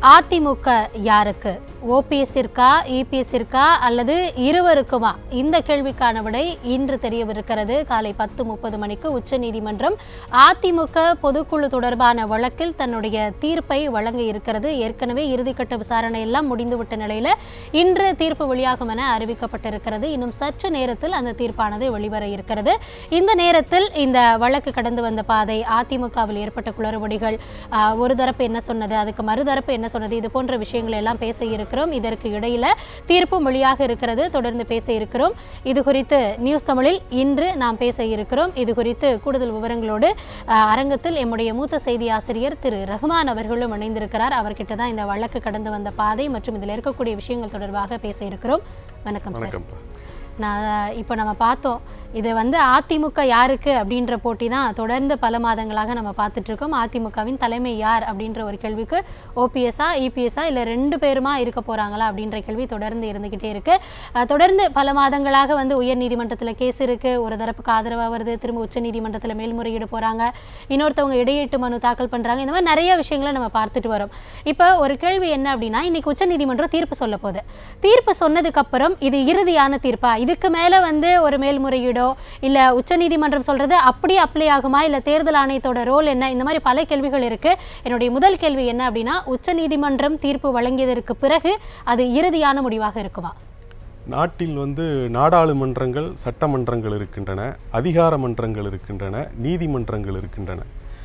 அதிமுக யாருக்கு ஓபிஎஸ்ஸிற்கா இபிஎஸ்ஸிற்கா அல்லது இருவருக்குமா இந்த கேள்விக்கான விடை இன்று தெரியவிருக்கிறது காலை பத்து முப்பது மணிக்கு உச்சநீதிமன்றம் அதிமுக பொதுக்குழு தொடர்பான வழக்கில் தன்னுடைய தீர்ப்பை வழங்க இருக்கிறது ஏற்கனவே இறுதிக்கட்ட விசாரணை எல்லாம் முடிந்துவிட்ட நிலையில இன்று தீர்ப்பு வெளியாகும் என அறிவிக்கப்பட்டிருக்கிறது இன்னும் சற்று நேரத்தில் அந்த தீர்ப்பானது வெளிவர இருக்கிறது இந்த நேரத்தில் இந்த வழக்கு கடந்து வந்த பாதை அதிமுகவில் ஏற்பட்ட குளறுபடிகள் ஆஹ், ஒரு தரப்பு என்ன சொன்னது அதுக்கு மறுதரப்பு என்ன சொன்னது இது போன்ற விஷயங்களை எல்லாம் பேச இருக்கிறோம் இதற்கு இடையில தீர்ப்பும் வெளியாக இருக்கிறது தொடர்ந்து பேச இருக்கிறோம் இது குறித்து நியூஸ் தமிழில் இன்று நாம் பேச இருக்கிறோம் இது குறித்து கூடுதல் விவரங்களோடு ஆஹ், அரங்கத்தில் எம்முடைய மூத்த செய்தி ஆசிரியர் திரு ரஹ்மான் அவர்களும் இணைந்திருக்கிறார் அவர்கிட்ட தான் இந்த வழக்கு கடந்து வந்த பாதை மற்றும் இதில் இருக்கக்கூடிய விஷயங்கள் தொடர்பாக பேச இருக்கிறோம் வணக்கம் சார் வணக்கம்ப்பா நான் இப்போ நம்ம பார்த்தோம் இது வந்து அதிமுக யாருக்கு அப்படின்ற போட்டி தான் தொடர்ந்து பல மாதங்களாக நம்ம பார்த்துட்டு இருக்கோம் அதிமுகவின் தலைமை யார் அப்படின்ற ஒரு கேள்விக்கு ஓபிஎஸ்ஆ இபிஎஸ்ஆ இல்லை ரெண்டு பேருமா இருக்க போறாங்களா அப்படின்ற கேள்வி தொடர்ந்து இருந்துகிட்டே இருக்கு அஹ், தொடர்ந்து பல மாதங்களாக வந்து உயர் நீதிமன்றத்தில் கேஸ் இருக்கு ஒரு தரப்புக்கு ஆதரவாக வருது திரும்ப உச்ச நீதிமன்றத்தில் மேல்முறையீடு போறாங்க இன்னொருத்தவங்க இடையீட்டு மனு தாக்கல் பண்றாங்க இந்த மாதிரி நிறைய விஷயங்களை நம்ம பார்த்துட்டு வரோம் இப்போ ஒரு கேள்வி என்ன அப்படின்னா இன்னைக்கு உச்ச நீதிமன்றம் தீர்ப்பு சொல்ல போகுது தீர்ப்பு சொன்னதுக்கு அப்புறம் இது இறுதியான தீர்ப்பா இதுக்கு மேல வந்து ஒரு மேல்முறையீடோ இல்ல உச்சநீதிமன்றம் சொல்றது அப்படியே அப்ளை ஆகுமா இல்ல தேர்தல் ஆணையத்தோட ரோல் என்ன இந்த மாதிரி பல கேள்விகள் இருக்கு என்னுடைய முதல் கேள்வி என்ன அப்படின்னா உச்சநீதிமன்றம் தீர்ப்பு வழங்கியதற்கு பிறகு அது இறுதியான முடிவாக இருக்குமா நாட்டில் வந்து நாடாளுமன்றங்கள் சட்டமன்றங்கள் இருக்கின்றன அதிகார மன்றங்கள் இருக்கின்றன நீதிமன்றங்கள் இருக்கின்றன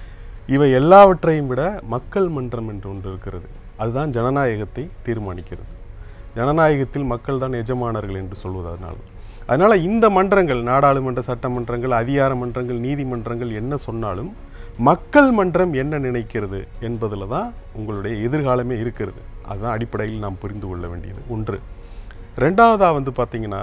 இவை எல்லாவற்றையும் விட மக்கள் மன்றம் என்று ஒன்று இருக்கிறது அதுதான் ஜனநாயகத்தை தீர்மானிக்கிறது ஜனநாயகத்தில் மக்கள் தான் எஜமானர்கள் என்று சொல்வது அதனால அதனால இந்த மன்றங்கள் நாடாளுமன்ற சட்டமன்றங்கள் அதிகார மன்றங்கள் நீதிமன்றங்கள் என்ன சொன்னாலும் மக்கள் மன்றம் என்ன நினைக்கிறது என்பதில் தான் உங்களுடைய எதிர்காலமே இருக்கிறது அதுதான் அடிப்படையில் நாம் புரிந்து கொள்ள வேண்டியது ஒன்று ரெண்டாவதாக வந்து பார்த்தீங்கன்னா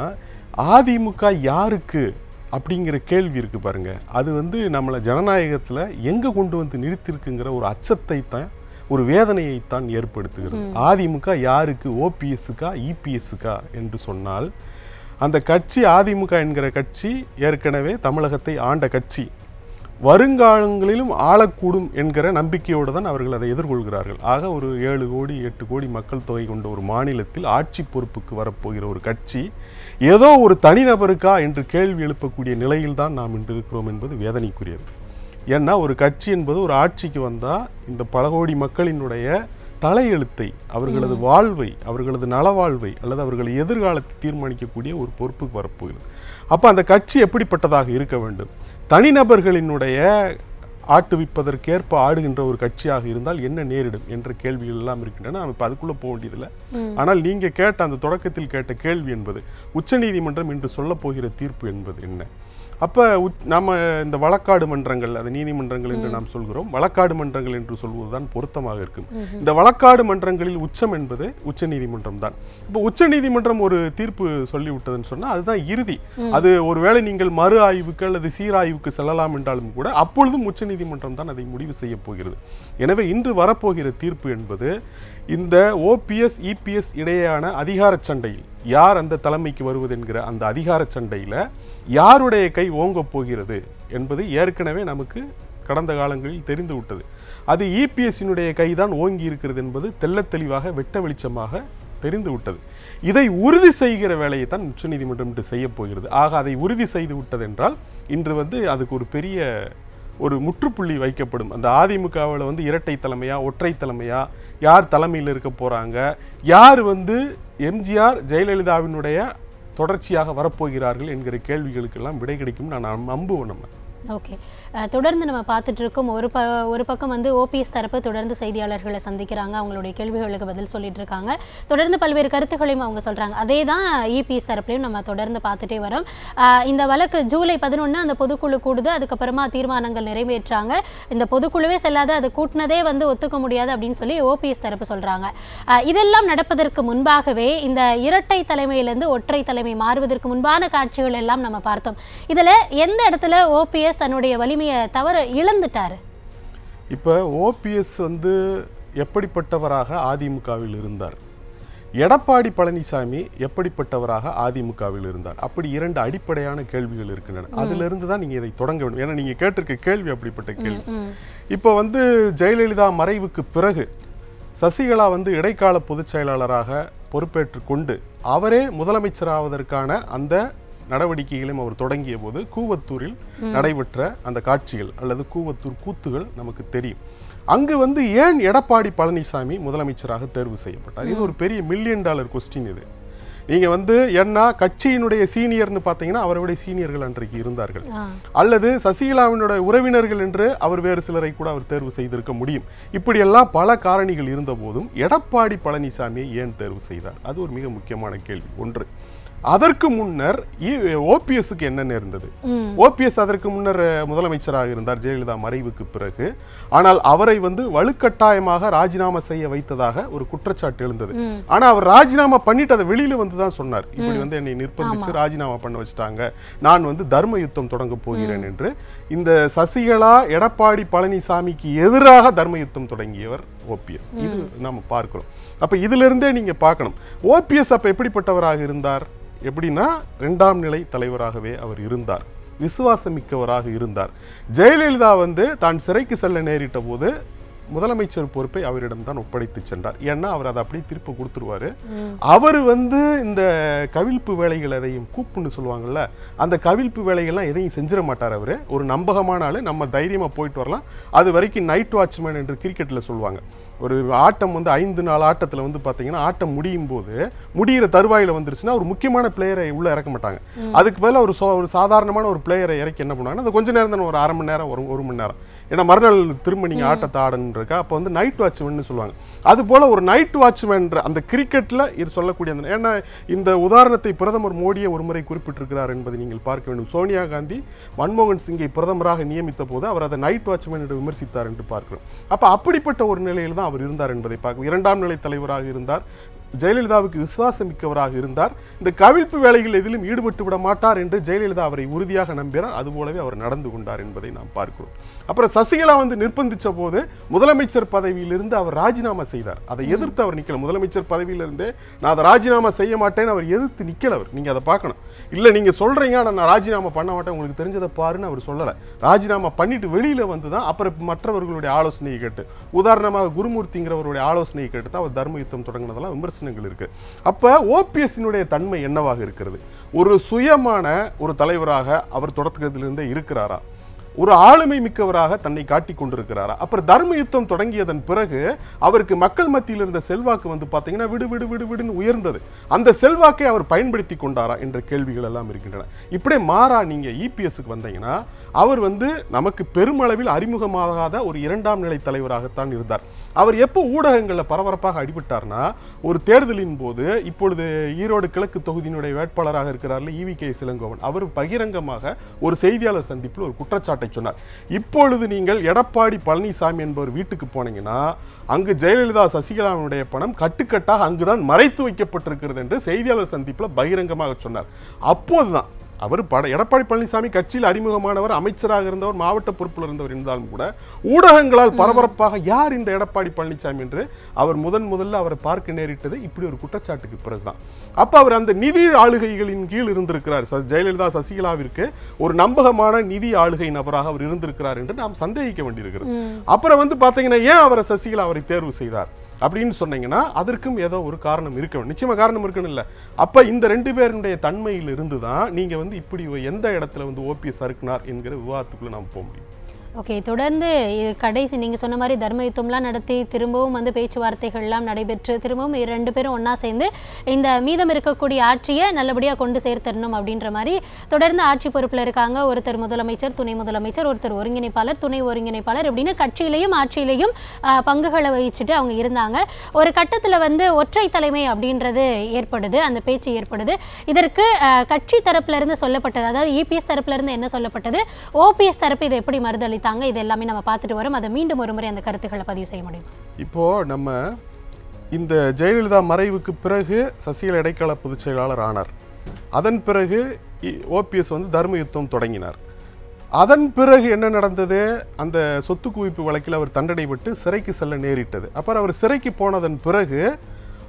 அதிமுக யாருக்கு அப்படிங்கிற கேள்வி இருக்கு பாருங்க அது வந்து நம்மளை ஜனநாயகத்தில் எங்கே கொண்டு வந்து நிறுத்திருக்குங்கிற ஒரு அச்சத்தை தான் ஒரு வேதனையைத்தான் ஏற்படுத்துகிறது அதிமுக யாருக்கு ஓபிஎஸ்ஸுக்கா இபிஎஸ்ஸுக்கா என்று சொன்னால் அந்த கட்சி அதிமுக என்கிற கட்சி ஏற்கனவே தமிழகத்தை ஆண்ட கட்சி வருங்காலங்களிலும் ஆளக்கூடும் என்கிற நம்பிக்கையோடு தான் அவர்கள் அதை எதிர்கொள்கிறார்கள் ஆக ஒரு ஏழு கோடி எட்டு கோடி மக்கள் தொகை கொண்ட ஒரு மாநிலத்தில் ஆட்சி பொறுப்புக்கு வரப்போகிற ஒரு கட்சி ஏதோ ஒரு தனிநபருக்கா என்று கேள்வி எழுப்பக்கூடிய நிலையில் தான் நாம் இன்று இருக்கிறோம் என்பது வேதனைக்குரியது ஏன்னா ஒரு கட்சி என்பது ஒரு ஆட்சிக்கு வந்தால் இந்த பல கோடி மக்களினுடைய தலையெழுத்தை அவர்களது வாழ்வை அவர்களது நலவாழ்வை அல்லது அவர்கள் எதிர்காலத்தை தீர்மானிக்கக்கூடிய ஒரு பொறுப்புக்கு வரப்போகிறது அப்போ அந்த கட்சி எப்படிப்பட்டதாக இருக்க வேண்டும் தனிநபர்களினுடைய ஆட்டுவிப்பதற்கேற்ப ஆடுகின்ற ஒரு கட்சியாக இருந்தால் என்ன நேரிடும் என்ற கேள்விகள் எல்லாம் இருக்கின்றன நம்ம இப்போ அதுக்குள்ளே போக வேண்டியதில்லை ஆனால் நீங்கள் கேட்ட அந்த தொடக்கத்தில் கேட்ட கேள்வி என்பது உச்சநீதிமன்றம் இன்று சொல்லப் போகிற தீர்ப்பு என்பது என்ன அப்போ நம்ம இந்த வழக்காடு மன்றங்கள் அது நீதிமன்றங்கள் என்று நாம் சொல்கிறோம் வழக்காடு மன்றங்கள் என்று சொல்வதுதான் பொருத்தமாக இருக்கும் இந்த வழக்காடு மன்றங்களில் உச்சம் என்பது உச்சநீதிமன்றம் தான் இப்போ உச்சநீதிமன்றம் ஒரு தீர்ப்பு சொல்லிவிட்டதுன்னு சொன்னால் அதுதான் இறுதி அது ஒருவேளை நீங்கள் மறு ஆய்வுக்கு அல்லது சீராய்வுக்கு செல்லலாம் என்றாலும் கூட அப்பொழுதும் உச்சநீதிமன்றம் தான் அதை முடிவு செய்ய போகிறது எனவே இன்று வரப்போகிற தீர்ப்பு என்பது இந்த ஓபிஎஸ் இபிஎஸ் இடையேயான அதிகார சண்டையில் யார் அந்த தலைமைக்கு வருவது என்கிற அந்த அதிகார சண்டையில் யாருடைய கை ஓங்கப் போகிறது என்பது ஏற்கனவே நமக்கு கடந்த காலங்களில் தெரிந்து விட்டது அது இபிஎஸ்ஸினுடைய கைதான் ஓங்கி இருக்கிறது என்பது தெள்ளத் தெளிவாக வெட்ட வெளிச்சமாக தெரிந்து விட்டது இதை உறுதி செய்கிற வேலையை தான் உச்சநீதிமன்றம் இன்று செய்ய போகிறது ஆக அதை உறுதி செய்து விட்டதென்றால் இன்று வந்து அதுக்கு ஒரு பெரிய ஒரு முற்றுப்புள்ளி வைக்கப்படும் அந்த அதிமுகவில் வந்து இரட்டை தலைமையா ஒற்றை தலைமையா யார் தலைமையில் இருக்க போறாங்க யார் வந்து எம்ஜிஆர் ஜெயலலிதாவினுடைய தொடர்ச்சியாக வரப்போகிறார்கள் என்கிற கேள்விகளுக்கெல்லாம் விடை கிடைக்கும் நான் நம்- நம்புவோம் நம்ம ஓகே அஹ், தொடர்ந்து நம்ம பார்த்துட்டு இருக்கோம் ஒரு ப ஒரு பக்கம் வந்து ஓபிஎஸ் தரப்பு தொடர்ந்து செய்தியாளர்களை சந்திக்கிறாங்க அவங்களுடைய கேள்விகளுக்கு பதில் சொல்லிட்டு இருக்காங்க தொடர்ந்து பல்வேறு கருத்துக்களையும் அவங்க சொல்றாங்க அதே தான் இபிஎஸ் தரப்புலையும் நம்ம தொடர்ந்து பார்த்துட்டே வரோம் அஹ், இந்த வழக்கு ஜூலை பதினொன்று அந்த பொதுக்குழு கூடுது அதுக்கப்புறமா தீர்மானங்கள் நிறைவேற்றாங்க இந்த பொதுக்குழுவே செல்லாது அது கூட்டினதே வந்து ஒத்துக்க முடியாது அப்படின்னு சொல்லி ஓபிஎஸ் தரப்பு சொல்றாங்க அஹ், இதெல்லாம் நடப்பதற்கு முன்பாகவே இந்த இரட்டை தலைமையிலிருந்து ஒற்றை தலைமை மாறுவதற்கு முன்பான காட்சிகள் எல்லாம் நம்ம பார்த்தோம் இதுல எந்த இடத்துல ஓபிஎஸ் தன்னுடைய வலிமையை தவற இழந்துட்டாரு இப்போ ஓபிஎஸ் வந்து எப்படிப்பட்டவராக அதிமுகவில் இருந்தார் எடப்பாடி பழனிசாமி எப்படிப்பட்டவராக அதிமுகவில் இருந்தார் அப்படி இரண்டு அடிப்படையான கேள்விகள் இருக்கின்றன அதிலிருந்து தான் நீங்க இதை தொடங்க வேண்டும் ஏன்னா நீங்க கேட்டிருக்க கேள்வி அப்படிப்பட்ட கேள்வி இப்போ வந்து ஜெயலலிதா மறைவுக்கு பிறகு சசிகலா வந்து இடைக்கால பொதுச் செயலாளராக பொறுப்பேற்று கொண்டு அவரே முதலமைச்சராவதற்கான அந்த நடவடிக்கைகளையும் அவர் தொடங்கிய போது கூவத்தூரில் நடைபெற்ற அந்த காட்சிகள் அல்லது கூவத்தூர் கூத்துகள் நமக்கு தெரியும் அங்கு வந்து ஏன் எடப்பாடி பழனிசாமி முதலமைச்சராக தேர்வு செய்யப்பட்டார் இது ஒரு பெரிய மில்லியன் டாலர் கொஸ்டின் இது நீங்க வந்து என்ன கட்சியினுடைய சீனியர்னு பார்த்தீங்கன்னா அவரை விட சீனியர்கள் அன்றைக்கு இருந்தார்கள் ஆ. அல்லது சசிகலாவினுடைய உறவினர்கள் என்று அவர் வேறு சிலரை கூட அவர் தேர்வு செய்திருக்க முடியும் இப்படியெல்லாம் பல காரணிகள் இருந்த போதும் எடப்பாடி பழனிசாமியை ஏன் தேர்வு செய்தார் அது ஒரு மிக முக்கியமான கேள்வி ஒன்று அதற்கு முன்னர் ஓபிஎஸ்க்கு என்ன நேர்ந்தது ம். ஓபிஎஸ் அதற்கு முன்னர் அஹ், முதலமைச்சராக இருந்தார் ஜெயலலிதா மறைவுக்கு பிறகு ஆனால் அவரை வந்து வலுக்கட்டாயமாக ராஜினாமா செய்ய வைத்ததாக ஒரு குற்றச்சாட்டு எழுந்தது ம். ஆனா அவர் ராஜினாமா பண்ணிட்டு அதை வெளியில வந்து தான் சொன்னார் இப்படி வந்து என்னை நிர்பந்திச்சு ராஜினாமா பண்ண வச்சுட்டாங்க நான் வந்து தர்ம யுத்தம் தொடங்க போகிறேன் என்று இந்த சசிகலா எடப்பாடி பழனிசாமிக்கு எதிராக தர்ம யுத்தம் தொடங்கியவர் ஓபிஎஸ் இது நாம பார்க்கிறோம் அப்ப இதுல இருந்தே நீங்க பார்க்கணும் ஓபிஎஸ் அப்ப எப்படிப்பட்டவராக இருந்தார் எப்படின்னா இரண்டாம் நிலை தலைவராகவே அவர் இருந்தார் விசுவாசமிக்கவராக இருந்தார் ஜெயலலிதா வந்து தான் சிறைக்கு செல்ல நேரிட்ட போது முதலமைச்சர் பொறுப்பை அவரிடம் தான் ஒப்படைத்து சென்றார் ஏன்னா அவர் அதை அப்படியே திருப்பி கொடுத்துருவாரு அவர் வந்து இந்த கவிழ்ப்பு வேலைகள் எதையும் கூப்புன்னு சொல்லுவாங்கல்ல அந்த கவிழ்ப்பு வேலைகள்லாம் எதையும் செஞ்சிட மாட்டார் அவர் ஒரு நம்பகமான ஆளு நம்ம தைரியமா போயிட்டு வரலாம் அது வரைக்கும் நைட் வாட்ச்மேன் என்று கிரிக்கெட்ல சொல்லுவாங்க ஒரு ஆட்டம் வந்து ஐந்து நாள் ஆட்டத்தில் வந்து பார்த்தீங்கன்னா ஆட்டம் முடியும் போது முடிகிற தருவாயில் வந்துருச்சுன்னா ஒரு முக்கியமான பிளேயரை உள்ள இறக்க மாட்டாங்க அதுக்கு பதிலா ஒரு சோ- ஒரு சாதாரணமான ஒரு பிளேயரை இறக்கி என்ன பண்ணுவாங்கன்னா அது கொஞ்ச நேரம் தானே ஒரு அரை மணி நேரம் ஒரு ஒரு மணி நேரம் ஏன்னா மறுநாள் திரும்ப நீங்க ஆட்டத்தை ஆடணுன்றக்கா அப்போ வந்து நைட் வாட்ச்மேன் சொல்லுவாங்க அது போல ஒரு நைட் வாட்ச்மேன் அந்த கிரிக்கெட்ல இது சொல்லக்கூடிய அந்த ஏன்னா இந்த உதாரணத்தை பிரதமர் மோடியை ஒரு முறை குறிப்பிட்டிருக்கிறார் என்பதை நீங்கள் பார்க்க வேண்டும் சோனியா காந்தி மன்மோகன் சிங்கை பிரதமராக நியமித்த போது அவர் அதை நைட் வாட்ச்மேன் என்று விமர்சித்தார் என்று பார்க்கிறோம் அப்ப அப்படிப்பட்ட ஒரு நிலையில் தான் அவர் இருந்தார் என்பதை பார்க்க இரண்டாம் நிலை தலைவராக இருந்தார் ஜெயலலிதாவுக்கு விசுவாசமிக்கவராக இருந்தார் இந்த கவிழ்ப்பு வேலைகள் எதிலும் ஈடுபட்டு விட மாட்டார் என்று ஜெயலலிதா அவரை உறுதியாக நம்பினார் அதுபோலவே அவர் நடந்து கொண்டார் என்பதை நாம் பார்க்கிறோம் அப்புறம் சசிகலா வந்து நிர்பந்திச்ச போது முதலமைச்சர் பதவியிலிருந்து அவர் ராஜினாமா செய்தார் அதை எதிர்த்து அவர் நிக்கல முதலமைச்சர் பதவியிலிருந்தே நான் அதை ராஜினாமா செய்ய மாட்டேன்னு அவர் எதிர்த்து நிக்கல அவர் நீங்க அதை பார்க்கணும் இல்ல நீங்க சொல்றீங்க ஆனா நான் ராஜினாமா பண்ண மாட்டேன் உங்களுக்கு தெரிஞ்சதை பாருன்னு அவர் சொல்லல ராஜினாமா பண்ணிட்டு வெளியில வந்து தான் அப்புறம் மற்றவர்களுடைய ஆலோசனையை கேட்டு உதாரணமாக குருமூர்த்திங்கிறவருடைய ஆலோசனையை கேட்டு தான் அவர் தர்ம யுத்தம் தொடங்கினதெல்லாம் விமர்சனங்கள் இருக்கு அப்ப ஓபிஎஸ்னுடைய தன்மை என்னவாக இருக்கிறது ஒரு சுயமான ஒரு தலைவராக அவர் தொடக்கத்திலிருந்தே இருக்கிறாரா ஒரு ஆளுமை மிக்கவராக தன்னை காட்டிக் கொண்டிருக்கிறாரா அப்புறம் தர்ம யுத்தம் தொடங்கியதன் பிறகு அவருக்கு மக்கள் மத்தியில் இருந்த செல்வாக்கு வந்து பார்த்தீங்கன்னா விடு விடு விடு விடுன்னு உயர்ந்தது அந்த செல்வாக்கை அவர் பயன்படுத்தி கொண்டாரா என்ற கேள்விகள் எல்லாம் இருக்கின்றன இப்படியே மாறா நீங்க இபிஎஸ்க்கு வந்தீங்கன்னா அவர் வந்து நமக்கு பெருமளவில் அறிமுகமாகாத ஒரு இரண்டாம் நிலை தலைவராகத்தான் இருந்தார் அவர் எப்போ ஊடகங்களில் பரபரப்பாக அடிபட்டார்னா ஒரு தேர்தலின் போது இப்பொழுது ஈரோடு கிழக்கு தொகுதியினுடைய வேட்பாளராக இருக்கிறார்ல ஈவி கே சிலங்கோவன் அவர் பகிரங்கமாக ஒரு செய்தியாளர் சந்திப்பில் ஒரு குற்றச்சாட்டை சொன்னார் இப்பொழுது நீங்கள் எடப்பாடி பழனிசாமி என்பவர் வீட்டுக்கு போனீங்கன்னா அங்கு ஜெயலலிதா சசிகலாவினுடைய பணம் கட்டுக்கட்டாக அங்குதான் மறைத்து வைக்கப்பட்டிருக்கிறது என்று செய்தியாளர் சந்திப்பில் பகிரங்கமாக சொன்னார் அப்போதுதான் அவர் பட எடப்பாடி பழனிசாமி கட்சியில் அறிமுகமானவர் அமைச்சராக இருந்தவர் மாவட்ட பொறுப்பில் இருந்தவர் இருந்தாலும் கூட ஊடகங்களால் பரபரப்பாக யார் இந்த எடப்பாடி பழனிசாமி என்று அவர் முதன் முதல்ல அவரை பார்க்க நேரிட்டது இப்படி ஒரு குற்றச்சாட்டுக்கு பிறகுதான் அப்ப அவர் அந்த நிதி ஆளுகைகளின் கீழ் இருந்திருக்கிறார் ச- ஜெயலலிதா சசிகலாவிற்கு ஒரு நம்பகமான நிதி ஆளுகை நபராக அவர் இருந்திருக்கிறார் என்று நாம் சந்தேகிக்க வேண்டியிருக்கிறது அப்புறம் வந்து பாத்தீங்கன்னா ஏன் அவரை சசிகலா அவரை தேர்வு செய்தார் அப்படின்னு சொன்னீங்கன்னா அதற்கும் ஏதோ ஒரு காரணம் இருக்க வேண்டும் நிச்சயமா காரணம் இருக்கணும் இல்ல அப்ப இந்த ரெண்டு பேருடைய தன்மையில் இருந்து தான் நீங்க வந்து இப்படி எந்த இடத்துல வந்து ஓபிஎஸ் அறுக்கினார் என்கிற விவாதத்துக்குள்ள நாம் போக முடியும் ஓகே தொடர்ந்து இது கடைசி நீங்கள் சொன்ன மாதிரி தர்ம யுத்தம்லாம் நடத்தி திரும்பவும் வந்து பேச்சுவார்த்தைகள்லாம் நடைபெற்று திரும்பவும் இரு- ரெண்டு பேரும் ஒன்றா சேர்ந்து இந்த மீதம் இருக்கக்கூடிய ஆட்சியை நல்லபடியாக கொண்டு சேர்த்தரணும் அப்படின்ற மாதிரி தொடர்ந்து ஆட்சி பொறுப்பில் இருக்காங்க ஒருத்தர் முதலமைச்சர் துணை முதலமைச்சர் ஒருத்தர் ஒருங்கிணைப்பாளர் துணை ஒருங்கிணைப்பாளர் இப்படின்னு கட்சியிலையும் ஆட்சியிலையும் ஆஹ், பங்குகளை வகிச்சுட்டு அவங்க இருந்தாங்க ஒரு கட்டத்தில் வந்து ஒற்றை தலைமை அப்படின்றது ஏற்படுது அந்த பேச்சு ஏற்படுது இதற்கு ஆஹ், கட்சி தரப்புல இருந்து சொல்லப்பட்டது அதாவது இபிஎஸ் தரப்புல இருந்து என்ன சொல்லப்பட்டது ஓபிஎஸ் தரப்பு இதை எப்படி மறுதளித்தாங்க இது எல்லாமே நம்ம பார்த்துட்டு வரோம் அதை மீண்டும் ஒரு முறை அந்த கருத்துக்களை பதிவு செய்ய முடியும் இப்போ நம்ம இந்த ஜெயலலிதா மறைவுக்கு பிறகு சசிகலா இடைக்கால பொதுச் செயலாளர் ஆனார் அதன் பிறகு ஓபிஎஸ் வந்து தர்ம யுத்தம் தொடங்கினார் அதன் பிறகு என்ன நடந்தது அந்த சொத்து குவிப்பு வழக்கில் அவர் தண்டனை விட்டு சிறைக்கு செல்ல நேரிட்டது அப்புறம் அவர் சிறைக்கு போனதன் பிறகு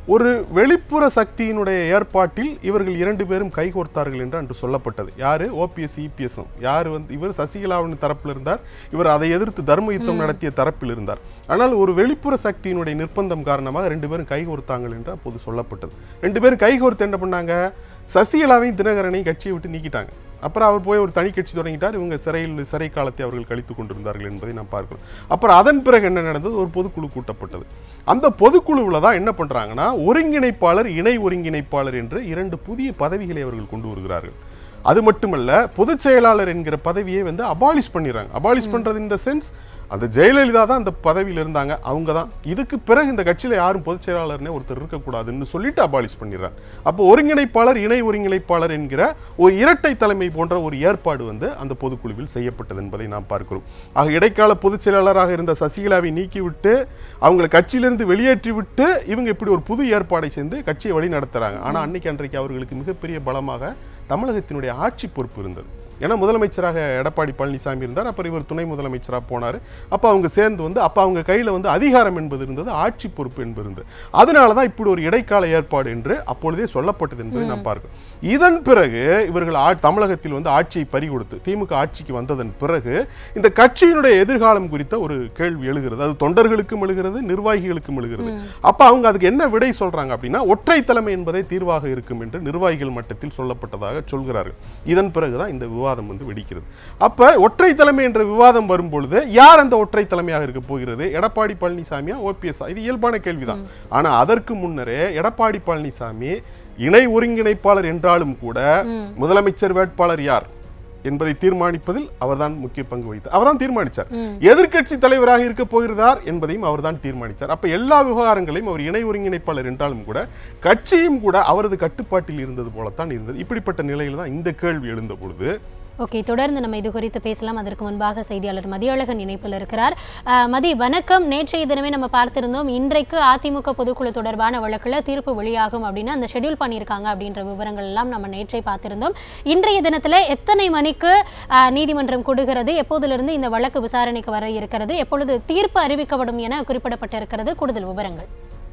ஒரு வெளிப்புற சக்தியினுடைய ஏற்பாட்டில் இவர்கள் இரண்டு பேரும் கைகோர்த்தார்கள் என்று அன்று சொல்லப்பட்டது யாரு ஓபிஎஸ் இபிஎஸும் யார் வந்து இவர் சசிகலாவின் தரப்பில் இருந்தார் இவர் அதை எதிர்த்து தர்ம யுத்தம் நடத்திய தரப்பில் இருந்தார் ஆனால் ஒரு வெளிப்புற சக்தியினுடைய நிர்பந்தம் காரணமாக ரெண்டு பேரும் கைகோர்த்தாங்கள் என்று அப்போது சொல்லப்பட்டது ரெண்டு பேரும் கைகோர்த்து என்ன பண்ணாங்க சசிகலாவையும் தினகரனையும் கட்சியை விட்டு நீக்கிட்டாங்க அப்புறம் அவர் போய் ஒரு தனி கட்சி தொடங்கிட்டார் இவங்க சிறையில் சிறை காலத்தை அவர்கள் கழித்து கொண்டிருந்தார்கள் என்பதை நாம் பார்க்கிறோம் அப்புறம் அதன் பிறகு என்ன நடந்தது ஒரு பொதுக்குழு கூட்டப்பட்டது அந்த பொதுக்குழுவில் தான் என்ன பண்றாங்கன்னா ஒருங்கிணைப்பாளர் இணை ஒருங்கிணைப்பாளர் என்று இரண்டு புதிய பதவிகளை அவர்கள் கொண்டு வருகிறார்கள் அது மட்டுமல்ல பொதுச் செயலாளர் என்கிற பதவியை வந்து அபாலிஷ் பண்ணிடுறாங்க அபாலிஷ் பண்றது இந்த சென்ஸ் அந்த ஜெயலலிதா தான் அந்த பதவியில் இருந்தாங்க அவங்க தான் இதுக்கு பிறகு இந்த கட்சியில் யாரும் பொதுச் செயலாளர்னே ஒருத்தர் இருக்கக்கூடாதுன்னு சொல்லிட்டு அபாலிஷ் பண்ணிடுறாங்க அப்போ ஒருங்கிணைப்பாளர் இணை ஒருங்கிணைப்பாளர் என்கிற ஒரு இரட்டை தலைமை போன்ற ஒரு ஏற்பாடு வந்து அந்த பொதுக்குழுவில் செய்யப்பட்டது என்பதை நாம் பார்க்கிறோம் ஆக இடைக்கால பொதுச் செயலாளராக இருந்த சசிகலாவை நீக்கிவிட்டு அவங்களை கட்சியிலிருந்து வெளியேற்றி விட்டு இவங்க இப்படி ஒரு புது ஏற்பாடை சேர்ந்து கட்சியை வழி நடத்துறாங்க ஆனா அன்னைக்கு அன்றைக்கு அவர்களுக்கு மிகப்பெரிய பலமாக தமிழகத்தினுடைய ஆட்சி பொறுப்பு இருந்தது ஏன்னா முதலமைச்சராக எடப்பாடி பழனிசாமி இருந்தார் அப்புறம் இவர் துணை முதலமைச்சராக போனார் அப்போ அவங்க சேர்ந்து வந்து அப்போ அவங்க கையில் வந்து அதிகாரம் என்பது இருந்தது ஆட்சி பொறுப்பு என்பது இருந்தது அதனால தான் இப்படி ஒரு இடைக்கால ஏற்பாடு என்று அப்பொழுதே சொல்லப்பட்டது என்பதை நாம் பார்க்கிறோம் இதன் பிறகு இவர்கள் ஆ- தமிழகத்தில் வந்து ஆட்சியை பறிகொடுத்து திமுக ஆட்சிக்கு வந்ததன் பிறகு இந்த கட்சியினுடைய எதிர்காலம் குறித்த ஒரு கேள்வி எழுகிறது அது தொண்டர்களுக்கும் எழுகிறது நிர்வாகிகளுக்கும் எழுகிறது அப்ப அவங்க அதுக்கு என்ன விடை சொல்றாங்க அப்படின்னா ஒற்றை தலைமை என்பதே தீர்வாக இருக்கும் என்று நிர்வாகிகள் மட்டத்தில் சொல்லப்பட்டதாக சொல்கிறார்கள் இதன் பிறகுதான் இந்த விவாதம் வந்து வெடிக்கிறது அப்ப ஒற்றை தலைமை என்ற விவாதம் வரும்பொழுது யார் அந்த ஒற்றை தலைமையாக இருக்க போகிறது எடப்பாடி பழனிசாமியா ஓபிஎஸ் இது இயல்பான கேள்விதான் ஆனா அதற்கு முன்னரே எடப்பாடி பழனிசாமி இணை ஒருங்கிணைப்பாளர் என்றாலும் கூட முதலமைச்சர் வேட்பாளர் யார் என்பதை தீர்மானிப்பதில் அவர்தான் முக்கிய பங்கு வகித்தார் அவர்தான் தீர்மானித்தார் எதிர்க்கட்சி தலைவராக இருக்க போகிறார் என்பதையும் அவர்தான் தீர்மானித்தார் அப்ப எல்லா விவகாரங்களையும் அவர் இணை ஒருங்கிணைப்பாளர் என்றாலும் கூட கட்சியும் கூட அவரது கட்டுப்பாட்டில் இருந்தது போலத்தான் இருந்தது இப்படிப்பட்ட நிலையில் தான் இந்த கேள்வி எழுந்த பொழுது ஓகே தொடர்ந்து நம்ம இது குறித்து பேசலாம் அதற்கு முன்பாக செய்தியாளர் மதியழகன் இணைப்பில் இருக்கிறார் அஹ், மதி வணக்கம் நேற்றைய தினமே நம்ம பார்த்திருந்தோம் இன்றைக்கு அதிமுக பொதுக்குழு தொடர்பான வழக்குல தீர்ப்பு வெளியாகும் அப்படின்னு அந்த ஷெட்யூல் பண்ணியிருக்காங்க அப்படின்ற விவரங்கள் எல்லாம் நம்ம நேற்றை பார்த்திருந்தோம் இன்றைய தினத்துல எத்தனை மணிக்கு அஹ், நீதிமன்றம் கூடுகிறது எப்போதிலிருந்து இந்த வழக்கு விசாரணைக்கு வர இருக்கிறது எப்பொழுது தீர்ப்பு அறிவிக்கப்படும் என குறிப்பிடப்பட்டிருக்கிறது கூடுதல் விவரங்கள்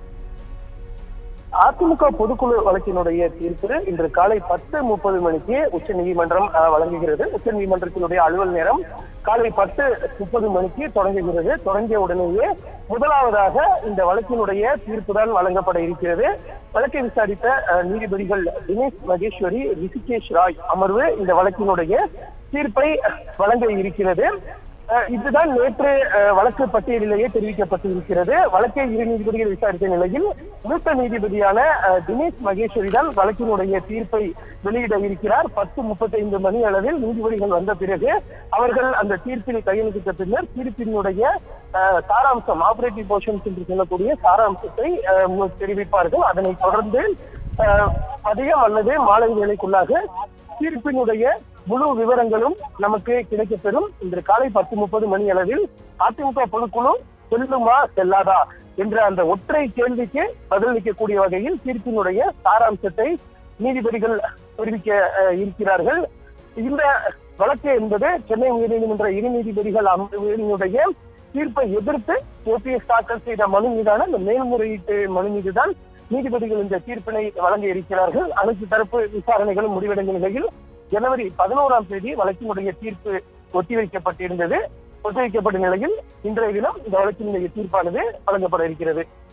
அதிமுக பொதுக்குழு வழக்கினுடைய தீர்ப்பு இன்று காலை பத்து முப்பது மணிக்கு உச்ச நீதிமன்றம் வழங்குகிறது உச்ச நீதிமன்றத்தினுடைய அலுவல் நேரம் காலை பத்து முப்பது மணிக்கு தொடங்குகிறது தொடங்கிய உடனேயே முதலாவதாக இந்த வழக்கினுடைய தீர்ப்பு தான் வழங்கப்பட இருக்கிறது வழக்கை விசாரித்த அஹ், நீதிபதிகள் தினேஷ் மகேஸ்வரி ரிஷிகேஷ் ராய் அமர்வு இந்த வழக்கினுடைய தீர்ப்பை வழங்க இருக்கிறது அஹ் இதுதான் நேற்று அஹ், வழக்கு பட்டியலிலேயே தெரிவிக்கப்பட்டு இருக்கிறது வழக்கை இரு நீதிபதிகள் விசாரித்த நிலையில் மூத்த நீதிபதியான அஹ், தினேஷ் மகேஸ்வரி தான் வழக்கினுடைய தீர்ப்பை வெளியிட இருக்கிறார் பத்து முப்பத்தைந்து மணி அளவில் நீதிபதிகள் வந்த பிறகு அவர்கள் அந்த தீர்ப்பில் கையெழுத்திட்ட பின்னர் தீர்ப்பினுடைய அஹ், சாராம்சம் ஆபரேட்டிவ் போர்ஷன்ஸ் என்று சொல்லக்கூடிய சாராம்சத்தை அஹ், மு- தெரிவிப்பார்கள் அதனைத் தொடர்ந்து அஹ், மதியம் அல்லது மாலை வேளைக்குள்ளாக தீர்ப்பினுடைய முழு விவரங்களும் நமக்கு கிடைக்கப்பெறும் இன்று காலை பத்து முப்பது மணி அளவில் அதிமுக பொதுக்குழு செல்லுமா செல்லாதா என்ற அந்த ஒற்றை கேள்விக்கு பதிலளிக்கக்கூடிய வகையில் தீர்ப்பினுடைய சாராம்சத்தை நீதிபதிகள் தெரிவிக்க அஹ், இருக்கிறார்கள் இந்த வழக்கு என்பது சென்னை உயர்நீதிமன்ற இரு நீதிபதிகள் அமர்வினுடைய தீர்ப்பை எதிர்த்து ஓபிஎஸ் தாக்கல் செய்த மனு மீதான இந்த மேல்முறையீட்டு மனு மீதுதான் நீதிபதிகள் இந்த தீர்ப்பினை வழங்க இருக்கிறார்கள் அனைத்து தரப்பு விசாரணைகளும் முடிவடைந்த நிலையில் ஜனவரி பதினோராம் தேதி வழக்கினுடைய தீர்ப்பு ஒத்திவைக்கப்பட்டிருந்தது ஒத்திவைக்கப்பட்ட நிலையில் இன்றைய தினம் இந்த வழக்கினுடைய தீர்ப்பானது வழங்கப்பட இருக்கிறது